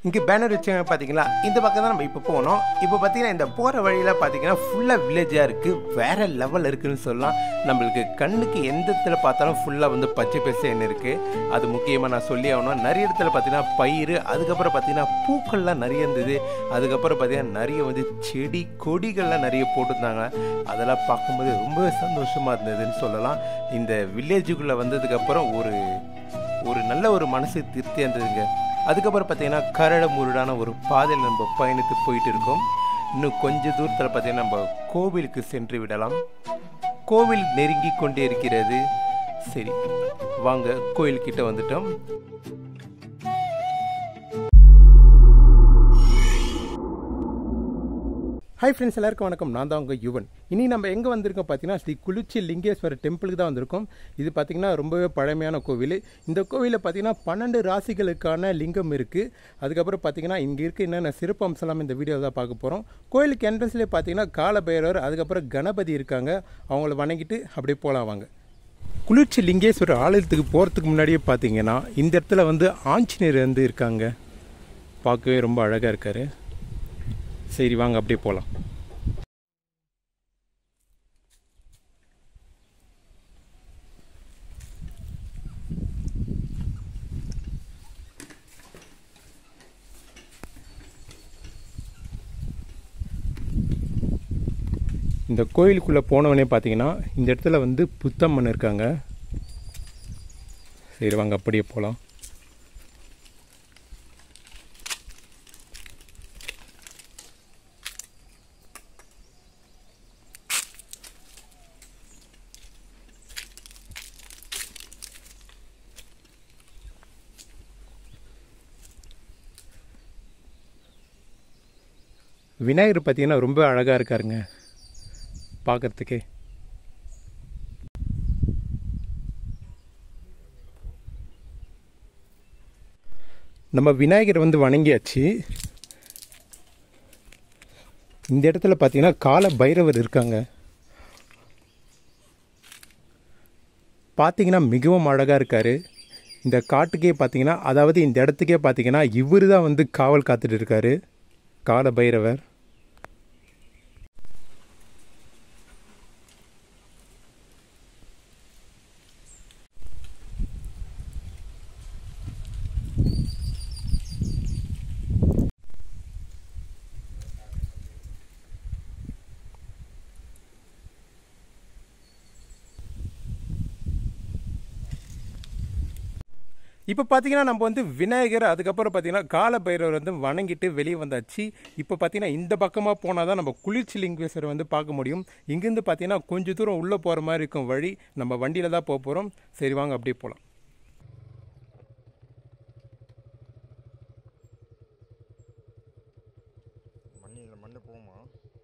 இங்கே பேனர் வச்சாங்க பார்த்தீங்களா இந்த பக்கம் தான் நம்ம இப்போ போனோம் இப்போ பார்த்தீங்கன்னா இந்த போகிற வழியில் பார்த்தீங்கன்னா ஃபுல்லாக வில்லேஜாக இருக்குது வேறு லெவல் இருக்குதுன்னு சொல்லலாம் நம்மளுக்கு கண்ணுக்கு எந்த இடத்துல பார்த்தாலும் ஃபுல்லாக வந்து பச்சை பசேன்னு இருக்குது அது முக்கியமாக நான் சொல்லி ஆகணும் நிறைய இடத்துல பார்த்தீங்கன்னா பயிர் அதுக்கப்புறம் பார்த்தீங்கன்னா பூக்கள்லாம் நிறைய இருந்தது அதுக்கப்புறம் பார்த்தீங்கன்னா நிறைய வந்து செடி கொடிகள்லாம் நிறைய போட்டிருந்தாங்க அதெல்லாம் பார்க்கும்போது ரொம்பவே சந்தோஷமாக இருந்ததுன்னு சொல்லலாம் இந்த வில்லேஜுக்குள்ளே வந்ததுக்கப்புறம் ஒரு ஒரு நல்ல ஒரு மனசு திருப்தியாக இருந்ததுங்க அதுக்கப்புறம் பார்த்தீங்கன்னா கரடு முருடான ஒரு பாதையில் நம்ம பயணித்து போயிட்டு இருக்கோம் இன்னும் கொஞ்ச தூரத்தில் பார்த்தீங்கன்னா நம்ம கோவிலுக்கு சென்று விடலாம் கோவில் நெருங்கி கொண்டே இருக்கிறது சரி வாங்க கோயில்கிட்ட வந்துட்டோம் ஹாய் ஃப்ரெண்ட்ஸ் எல்லாருக்கும் வணக்கம் நான் தான் உங்கள் யுவன் இனி நம்ம எங்கே வந்திருக்கோம் பார்த்தீங்கன்னா ஸ்ரீ குளிச்சி லிங்கேஸ்வரர் டெம்பிளுக்கு தான் வந்திருக்கோம் இது பார்த்திங்கன்னா ரொம்பவே பழமையான கோவில் இந்த கோவிலில் பார்த்தீங்கன்னா பன்னெண்டு ராசிகளுக்கான லிங்கம் இருக்குது அதுக்கப்புறம் பார்த்தீங்கன்னா இங்கே இருக்க என்னென்ன சிறப்பு அம்சம்லாம் இந்த வீடியோ தான் பார்க்க போகிறோம் கோயிலுக்கு என்ட்ரன்ஸ்லேயே பார்த்தீங்கன்னா காலபைரவர் அதுக்கப்புறம் கணபதி இருக்காங்க அவங்கள வணங்கிட்டு அப்படியே போகலாம் வாங்க குளிர்ச்சி லிங்கேஸ்வரர் ஆலயத்துக்கு போகிறதுக்கு முன்னாடியே பார்த்தீங்கன்னா இந்த இடத்துல வந்து ஆஞ்சநேயர் வந்து இருக்காங்க பார்க்கவே ரொம்ப அழகாக இருக்கார் சரி வாங்க அப்படியே போகலாம் இந்த கோயிலுக்குள்ளே போனவனே பார்த்தீங்கன்னா இந்த இடத்துல வந்து புத்தம்மன் இருக்காங்க சரி வாங்க அப்படியே போகலாம் விநாயகர் பார்த்தீங்கன்னா ரொம்ப அழகாக இருக்காருங்க பார்க்கறதுக்கே நம்ம விநாயகரை வந்து வணங்கியாச்சு இந்த இடத்துல பார்த்தீங்கன்னா கால பைரவர் இருக்காங்க பார்த்தீங்கன்னா மிகவும் அழகாக இருக்கார் இந்த காட்டுக்கே பார்த்தீங்கன்னா அதாவது இந்த இடத்துக்கே பார்த்தீங்கன்னா இவர் தான் வந்து காவல் காத்துட்டு இருக்காரு கால பைரவர் இப்போ பார்த்தீங்கன்னா நம்ம வந்து விநாயகர் அதுக்கப்புறம் பார்த்தீங்கன்னா கால பைரவர் வந்து வணங்கிட்டு வெளியே வந்தாச்சு இப்போ பார்த்தீங்கன்னா இந்த பக்கமாக போனால் தான் நம்ம குளிர்ச்சி லிங்கேஸ்வரர் வந்து பார்க்க முடியும் இங்கேருந்து பார்த்தீங்கன்னா கொஞ்சம் தூரம் உள்ளே போகிற மாதிரி இருக்கும் வழி நம்ம வண்டியில் தான் போக போகிறோம் சரி வாங்க அப்படியே போகலாம் மண்ணில் மண்ணு போகுமா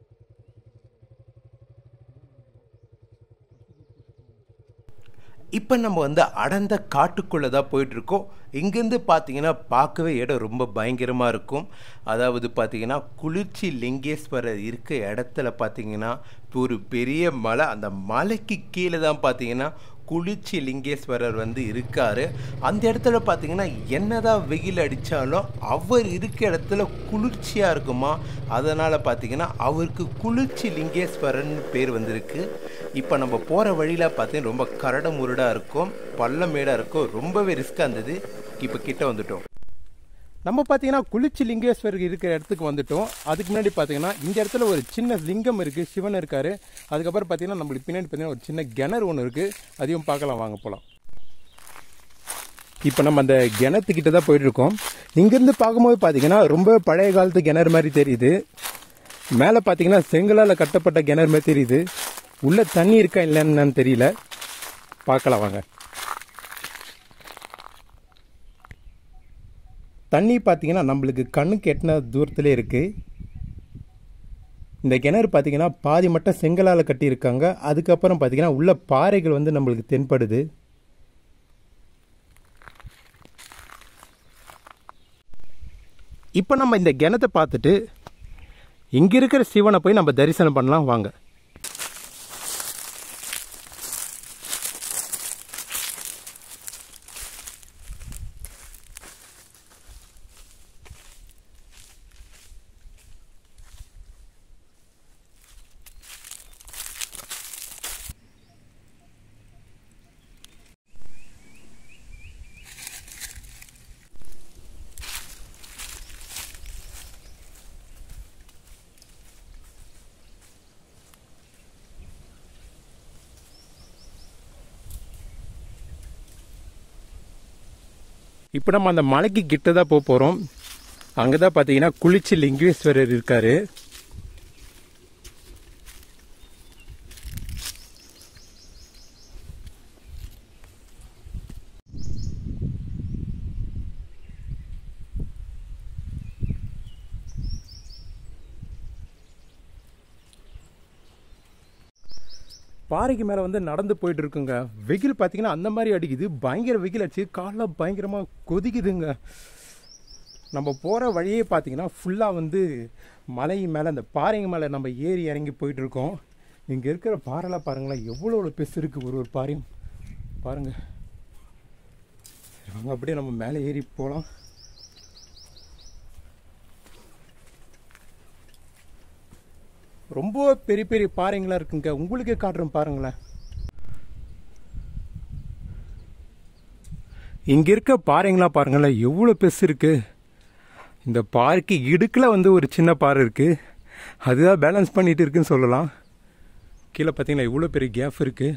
இப்போ நம்ம வந்து அடர்ந்த காட்டுக்குள்ளே தான் போயிட்டுருக்கோம் இங்கேருந்து பார்த்தீங்கன்னா பார்க்கவே இடம் ரொம்ப பயங்கரமாக இருக்கும் அதாவது பார்த்தீங்கன்னா குளிர்ச்சி லிங்கேஸ்வரர் இருக்க இடத்துல பார்த்தீங்கன்னா ஒரு பெரிய மலை அந்த மலைக்கு கீழே தான் பார்த்தீங்கன்னா குளிர்ச்சி லிங்கேஸ்வரர் வந்து இருக்கார் அந்த இடத்துல பார்த்தீங்கன்னா என்னதான் வெயில் அடித்தாலும் அவர் இருக்க இடத்துல குளிர்ச்சியாக இருக்குமா அதனால் பார்த்தீங்கன்னா அவருக்கு குளிர்ச்சி லிங்கேஸ்வரன் பேர் வந்திருக்கு இப்போ நம்ம போகிற வழியில் பார்த்தீங்கன்னா ரொம்ப கரடு முரடாக இருக்கும் பள்ளமேடாக இருக்கும் ரொம்பவே ரிஸ்க்காக இருந்தது இப்போ கிட்ட வந்துட்டோம் நம்ம பார்த்தீங்கன்னா குளிர்ச்சி லிங்கேஸ்வரர் இருக்கிற இடத்துக்கு வந்துட்டோம் அதுக்கு முன்னாடி பார்த்தீங்கன்னா இந்த இடத்துல ஒரு சின்ன லிங்கம் இருக்குது சிவன் இருக்கார் அதுக்கப்புறம் பார்த்தீங்கன்னா நம்மளுக்கு பின்னாடி பார்த்தீங்கன்னா ஒரு சின்ன கிணறு ஒன்று இருக்குது அதையும் பார்க்கலாம் வாங்க போகலாம் இப்போ நம்ம அந்த கிணத்துக்கிட்ட தான் போயிட்டுருக்கோம் இங்கேருந்து பார்க்கும்போது பார்த்தீங்கன்னா ரொம்ப பழைய காலத்து கிணறு மாதிரி தெரியுது மேலே பார்த்தீங்கன்னா செங்கலால் கட்டப்பட்ட கிணறு மாதிரி தெரியுது உள்ள தண்ணி இருக்கா இல்லைன்னு தெரியல பார்க்கலாம் வாங்க தண்ணி பார்த்தீங்கன்னா நம்மளுக்கு கண்ணுக்கு எட்டின தூரத்திலே இருக்குது இந்த கிணறு பார்த்தீங்கன்னா பாதி மட்டும் செங்கலால் கட்டியிருக்காங்க அதுக்கப்புறம் பார்த்தீங்கன்னா உள்ள பாறைகள் வந்து நம்மளுக்கு தென்படுது இப்போ நம்ம இந்த கிணத்தை பார்த்துட்டு இங்கே இருக்கிற சிவனை போய் நம்ம தரிசனம் பண்ணலாம் வாங்க இப்போ நம்ம அந்த மலைக்கு கிட்ட தான் போக போகிறோம் அங்கே தான் பார்த்தீங்கன்னா குளிச்சி லிங்கேஸ்வரர் இருக்காரு பாறைக்கு மேலே வந்து நடந்து போயிட்டு இருக்குங்க வெயில் பார்த்தீங்கன்னா அந்த மாதிரி அடிக்குது பயங்கர வெயில் அடிச்சு காலைல பயங்கரமாக கொதிக்குதுங்க நம்ம போகிற வழியே பார்த்தீங்கன்னா ஃபுல்லாக வந்து மலை மேலே அந்த பாறைங்க மேலே நம்ம ஏறி இறங்கி போயிட்டு இருக்கோம் இங்கே இருக்கிற பாறைலாம் பாருங்களேன் எவ்வளோ எவ்வளோ பெருசு இருக்குது ஒரு ஒரு பாறையும் பாருங்கள் சரி வாங்க அப்படியே நம்ம மேலே ஏறி போகலாம் ரொம்ப பெரிய பெரிய பாறைங்களா இருக்குங்க உங்களுக்கே காட்டுறேன் பாருங்களேன் இங்க இருக்க பாறைங்களா பாருங்களேன் எவ்வளோ பெருசு இருக்கு இந்த பாறைக்கு இடுக்கில் வந்து ஒரு சின்ன பாறை இருக்கு அதுதான் பேலன்ஸ் பண்ணிட்டு இருக்குன்னு சொல்லலாம் கீழே பார்த்தீங்கன்னா இவ்வளோ பெரிய கேப் இருக்கு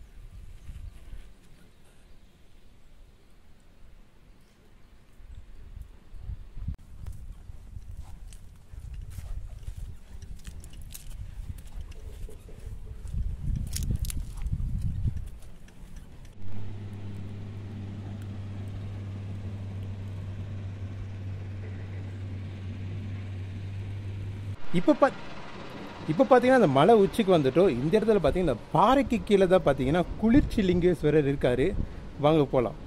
இப்போ பா இப்போ பார்த்தீங்கன்னா அந்த மலை உச்சிக்கு வந்துட்டோம் இந்த இடத்துல பார்த்தீங்கன்னா இந்த பாறைக்கு கீழே தான் பார்த்தீங்கன்னா குளிர்ச்சி லிங்கேஸ்வரர் இருக்காரு வாங்க போகலாம்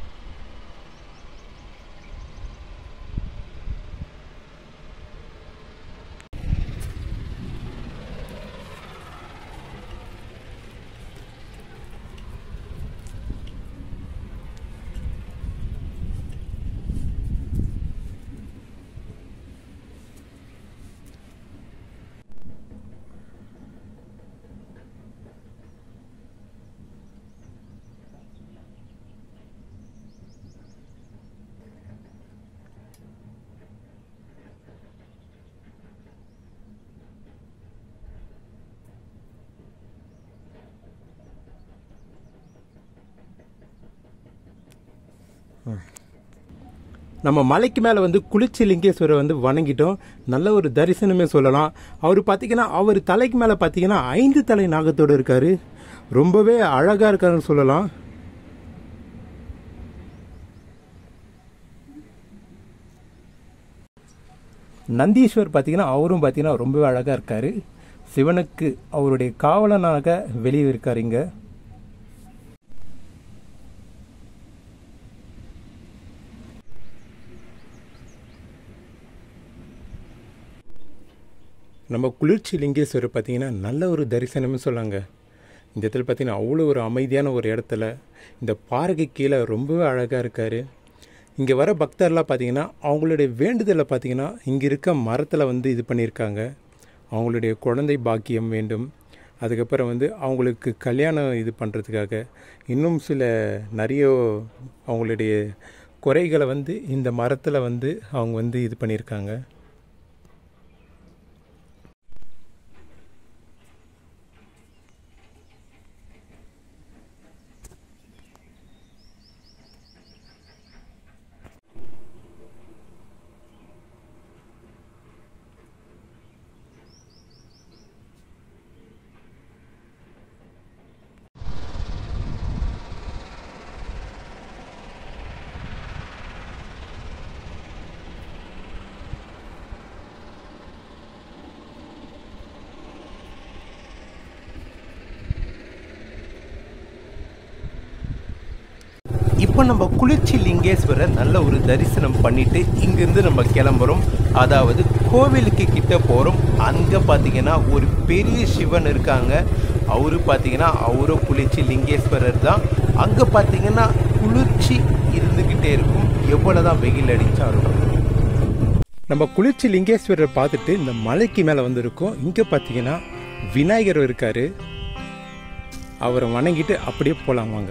நம்ம மலைக்கு மேலே வந்து குளிர்ச்சி லிங்கேஸ்வரர் வந்து வணங்கிட்டோம் நல்ல ஒரு தரிசனமே சொல்லலாம் அவர் பார்த்தீங்கன்னா அவர் தலைக்கு மேலே பார்த்தீங்கன்னா ஐந்து தலை நாகத்தோடு இருக்காரு ரொம்பவே அழகாக இருக்காருன்னு சொல்லலாம் நந்தீஸ்வர் பார்த்தீங்கன்னா அவரும் பார்த்தீங்கன்னா ரொம்பவே அழகாக இருக்காரு சிவனுக்கு அவருடைய காவலனாக வெளியே இருக்காரு இங்க நம்ம குளிர்ச்சி லிங்கேஸ்வரர் பார்த்தீங்கன்னா நல்ல ஒரு தரிசனம்னு சொல்லாங்க இந்த இடத்துல பார்த்தீங்கன்னா அவ்வளோ ஒரு அமைதியான ஒரு இடத்துல இந்த பாறைக்கு கீழே ரொம்பவே அழகாக இருக்கார் இங்கே வர பக்தர்லாம் பார்த்தீங்கன்னா அவங்களுடைய வேண்டுதலை பார்த்தீங்கன்னா இங்கே இருக்க மரத்தில் வந்து இது பண்ணியிருக்காங்க அவங்களுடைய குழந்தை பாக்கியம் வேண்டும் அதுக்கப்புறம் வந்து அவங்களுக்கு கல்யாணம் இது பண்ணுறதுக்காக இன்னும் சில நிறைய அவங்களுடைய குறைகளை வந்து இந்த மரத்தில் வந்து அவங்க வந்து இது பண்ணியிருக்காங்க இப்போ நம்ம குளிர்ச்சி லிங்கேஸ்வரர் நல்ல ஒரு தரிசனம் பண்ணிட்டு இங்கிருந்து நம்ம கிளம்புறோம் அதாவது கோவிலுக்கு கிட்ட போகிறோம் அங்கே பார்த்தீங்கன்னா ஒரு பெரிய சிவன் இருக்காங்க அவரு பார்த்தீங்கன்னா அவரும் குளிர்ச்சி லிங்கேஸ்வரர் தான் அங்கே பார்த்தீங்கன்னா குளிர்ச்சி இருந்துக்கிட்டே இருக்கும் எவ்வளோதான் வெயில் அடித்தாலும் நம்ம குளிர்ச்சி லிங்கேஸ்வரர் பார்த்துட்டு இந்த மலைக்கு மேலே வந்திருக்கோம் இங்கே பார்த்தீங்கன்னா விநாயகர் இருக்காரு அவரை வணங்கிட்டு அப்படியே போகலாம் வாங்க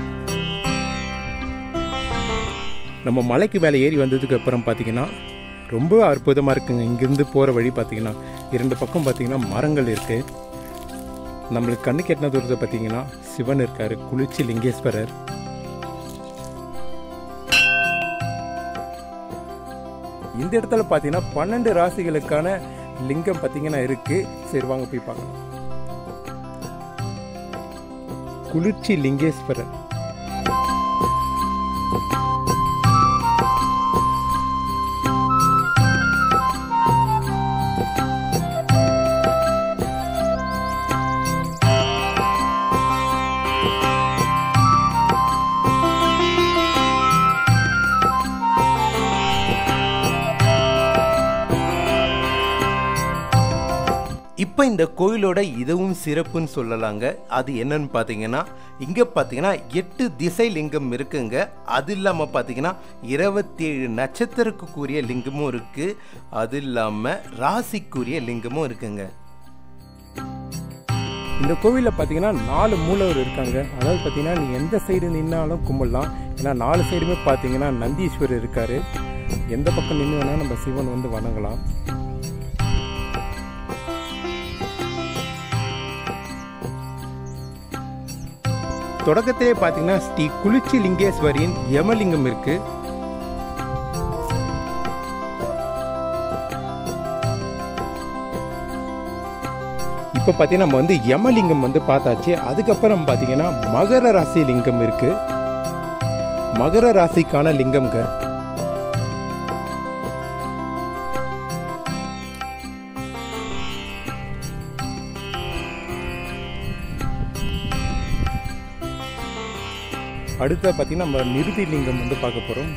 நம்ம மலைக்கு மேலே ஏறி வந்ததுக்கு அப்புறம் பார்த்தீங்கன்னா ரொம்ப அற்புதமாக இருக்குங்க இங்கேருந்து போகிற வழி பார்த்தீங்கன்னா இரண்டு பக்கம் பார்த்தீங்கன்னா மரங்கள் இருக்குது நம்மளுக்கு கண்ணு கெட்டின தூரத்தை பார்த்தீங்கன்னா சிவன் இருக்கார் குளிர்ச்சி லிங்கேஸ்வரர் இந்த இடத்துல பார்த்தீங்கன்னா பன்னெண்டு ராசிகளுக்கான லிங்கம் பார்த்தீங்கன்னா இருக்கு சரி வாங்க போய் பார்க்கலாம் குளிர்ச்சி லிங்கேஸ்வரர் இப்போ இந்த கோயிலோட இதுவும் சிறப்புன்னு சொல்லலாங்க அது என்னன்னு பார்த்தீங்கன்னா இங்கே பார்த்தீங்கன்னா எட்டு திசை லிங்கம் இருக்குங்க அது இல்லாமல் பார்த்தீங்கன்னா இருபத்தேழு நட்சத்திரக்குரிய லிங்கமும் இருக்குது அது இல்லாமல் ராசிக்குரிய லிங்கமும் இருக்குங்க இந்த கோவிலில் பார்த்தீங்கன்னா நாலு மூலவர் இருக்காங்க அதாவது பார்த்தீங்கன்னா நீ எந்த சைடு நின்னாலும் கும்பிடலாம் ஏன்னா நாலு சைடுமே பார்த்தீங்கன்னா நந்தீஸ்வரர் இருக்காரு எந்த பக்கம் நின்று வேணால் நம்ம சிவன் வந்து வணங்கலாம் தொடக்கத்திலே பார்த்தீங்கன்னா ஸ்ரீ குளிர்ச்சி லிங்கேஸ்வரியின் யமலிங்கம் இருக்கு இப்போ பார்த்தீங்கன்னா நம்ம வந்து யமலிங்கம் வந்து பார்த்தாச்சு அதுக்கப்புறம் பார்த்தீங்கன்னா மகர ராசி லிங்கம் இருக்கு மகர ராசிக்கான லிங்கம்ங்க அடுத்த பார்த்தீங்கன்னா நம்ம நிருதி லிங்கம் வந்து பார்க்க போகிறோம்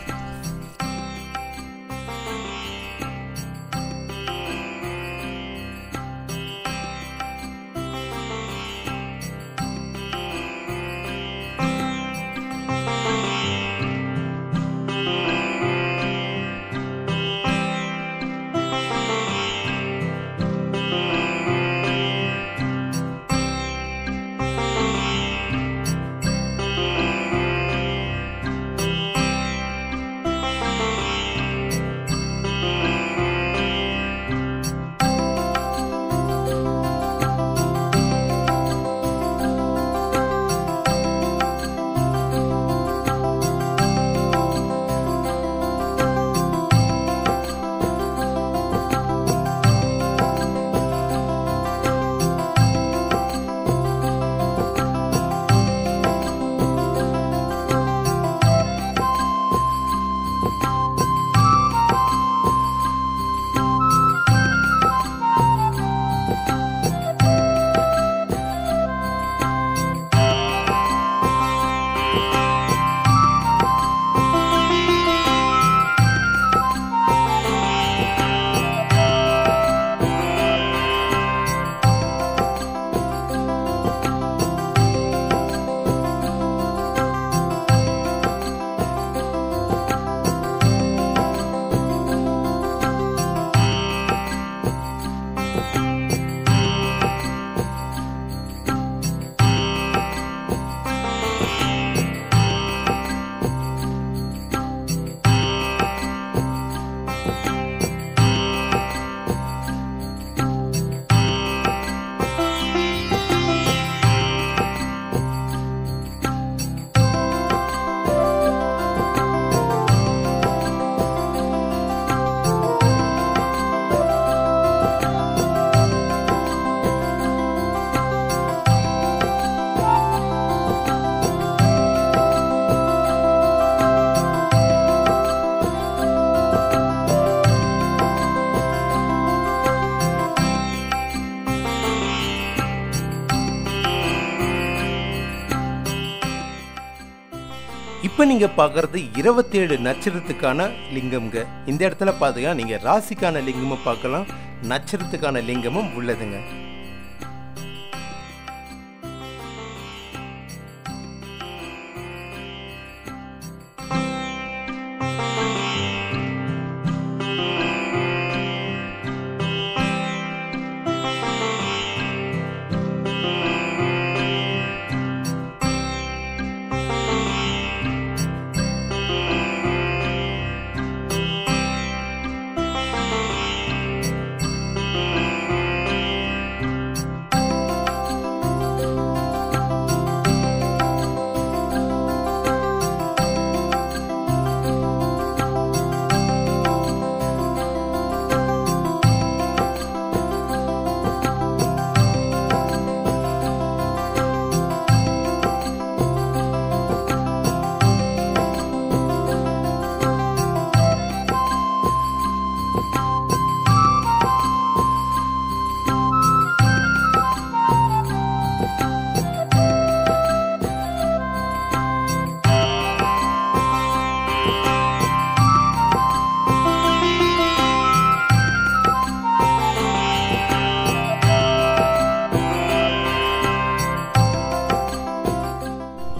இப்போ நீங்கள் பார்க்குறது இருபத்தேழு நட்சத்திரத்துக்கான லிங்கம்ங்க இந்த இடத்துல பார்த்தீங்கன்னா நீங்கள் ராசிக்கான லிங்கமும் பார்க்கலாம் நட்சத்திரத்துக்கான லிங்கமும் உள்ளதுங்க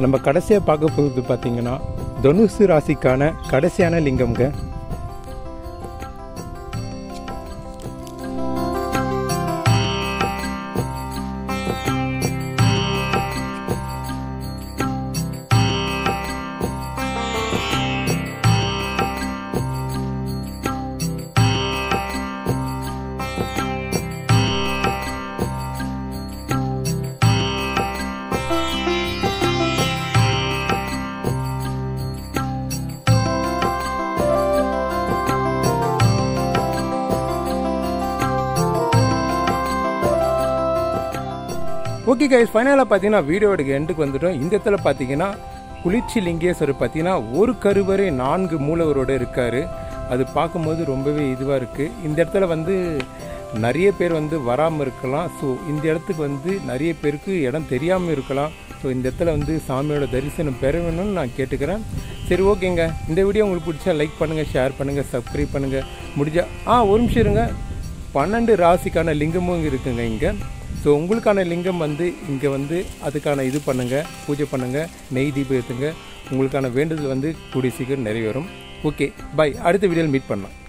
நம்ம கடைசியாக பார்க்க போகிறது பார்த்தீங்கன்னா தனுசு ராசிக்கான கடைசியான லிங்கம்ங்க ஓகே கைஸ் ஃபைனலாக பார்த்தீங்கன்னா வீடியோட எண்டுக்கு வந்துட்டோம் இந்த இடத்துல பார்த்தீங்கன்னா குளிர்ச்சி லிங்கேஸ்வரர் பார்த்தீங்கன்னா ஒரு கருவறை நான்கு மூலவரோட இருக்காரு அது பார்க்கும்போது ரொம்பவே இதுவாக இருக்குது இந்த இடத்துல வந்து நிறைய பேர் வந்து வராமல் இருக்கலாம் ஸோ இந்த இடத்துக்கு வந்து நிறைய பேருக்கு இடம் தெரியாமல் இருக்கலாம் ஸோ இந்த இடத்துல வந்து சாமியோட தரிசனம் பெற வேணும்னு நான் கேட்டுக்கிறேன் சரி ஓகேங்க இந்த வீடியோ உங்களுக்கு பிடிச்சா லைக் பண்ணுங்கள் ஷேர் பண்ணுங்கள் சப்ஸ்கிரைப் பண்ணுங்கள் முடிஞ்சா ஆ ஒரு நிமிஷம் இருங்க பன்னெண்டு ராசிக்கான லிங்கமும் இங்கே இருக்குங்க இங்கே ஸோ உங்களுக்கான லிங்கம் வந்து இங்கே வந்து அதுக்கான இது பண்ணுங்கள் பூஜை பண்ணுங்கள் நெய் தீபம் ஏற்றுங்க உங்களுக்கான வேண்டுதல் வந்து கூடிய சீக்கிரம் நிறைவேறும் ஓகே பை அடுத்த வீடியோவில் மீட் பண்ணலாம்